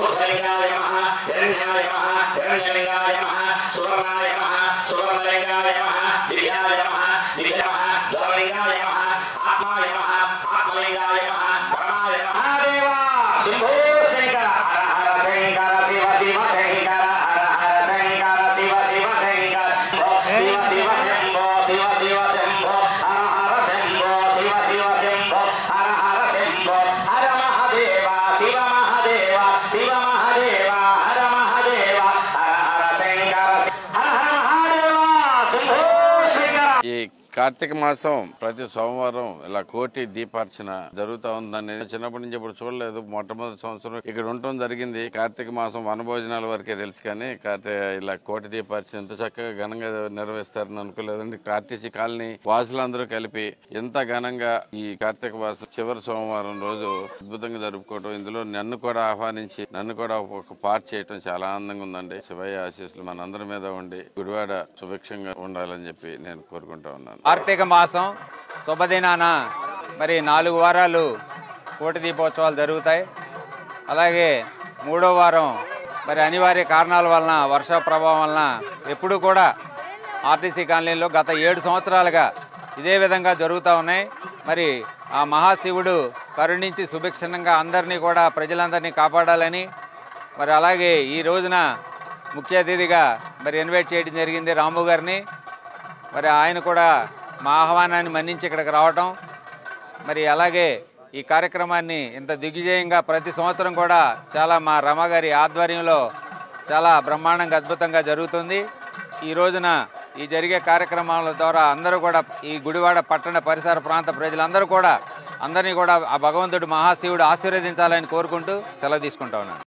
ఊర్ధలింగాయ నమః హిరణ్యాయ నమః హిరణ్యలింగాయ నమః సువర్ణాయ నమః సువర్ణలింగాయ నమః దివ్యాయ నమః దివ్య నమః జ్వరలింగాయ నమః ఆత్మాయ నమః ఆత్మలింగాయ నమః పరమాయ నమః దేవా శంభో శంకర హర హర శంకర శివ శివ శంకర హర హర శంకర శివ శివ శంకర శివ శివ శంభో శివ శివ శంభో హర హర శంభో శివ శివ శంభో హర హర శంభో హర మహాదేవ శివ మహాదేవ శివ మహాదేవ హర మహాదేవ హర హర శంకర హర హర మహాదేవ శంభో శంకర ఈ కార్తీక మాసం ప్రతి సోమవారం ఇలా కోటి దీపార్చన జరుగుతూ ఉందని నేను చిన్నప్పటి నుంచి ఇప్పుడు చూడలేదు మొట్టమొదటి సంవత్సరం ఇక్కడ ఉండటం జరిగింది కార్తీక మాసం వనభోజనాల వరకే తెలుసు కానీ కార్తీక ఇలా కోటి దీపార్చన ఎంత చక్కగా ఘనంగా నిర్వహిస్తారని అనుకోలేదండి కార్తీసి కాలనీ వాసులందరూ కలిపి ఎంత ఘనంగా ఈ కార్తీక మాసం చివరి సోమవారం రోజు అద్భుతంగా జరుపుకోవటం ఇందులో నన్ను కూడా ఆహ్వానించి నన్ను కూడా ఒక పార్ట్ చేయటం చాలా ఆనందంగా ఉందండి శివయ్య ఆశీస్సులు మనందరి మీద ఉండి గుడివాడ సుభిక్షంగా ఉండాలని చెప్పి నేను కోరుకుంటా ఉన్నాను కార్తీక మాసం శుభదినాన మరి నాలుగు వారాలు కోటి దీపోత్సవాలు జరుగుతాయి అలాగే మూడో వారం మరి అనివార్య కారణాల వలన వర్ష ప్రభావం వలన ఎప్పుడు కూడా ఆర్టీసీ కాలనీలో గత ఏడు సంవత్సరాలుగా ఇదే విధంగా జరుగుతూ ఉన్నాయి మరి ఆ మహాశివుడు కరుణించి సుభిక్షణంగా అందరినీ కూడా ప్రజలందరినీ కాపాడాలని మరి అలాగే ఈ రోజున ముఖ్య అతిథిగా మరి ఇన్వైట్ చేయడం జరిగింది రాము గారిని మరి ఆయన కూడా మా ఆహ్వానాన్ని మన్నించి ఇక్కడికి రావటం మరి అలాగే ఈ కార్యక్రమాన్ని ఇంత దిగ్విజయంగా ప్రతి సంవత్సరం కూడా చాలా మా రమగారి ఆధ్వర్యంలో చాలా బ్రహ్మాండంగా అద్భుతంగా జరుగుతుంది ఈ రోజున ఈ జరిగే కార్యక్రమాల ద్వారా అందరూ కూడా ఈ గుడివాడ పట్టణ పరిసర ప్రాంత ప్రజలందరూ కూడా అందరినీ కూడా ఆ భగవంతుడు మహాశివుడు ఆశీర్వదించాలని కోరుకుంటూ సెలవు తీసుకుంటా ఉన్నాను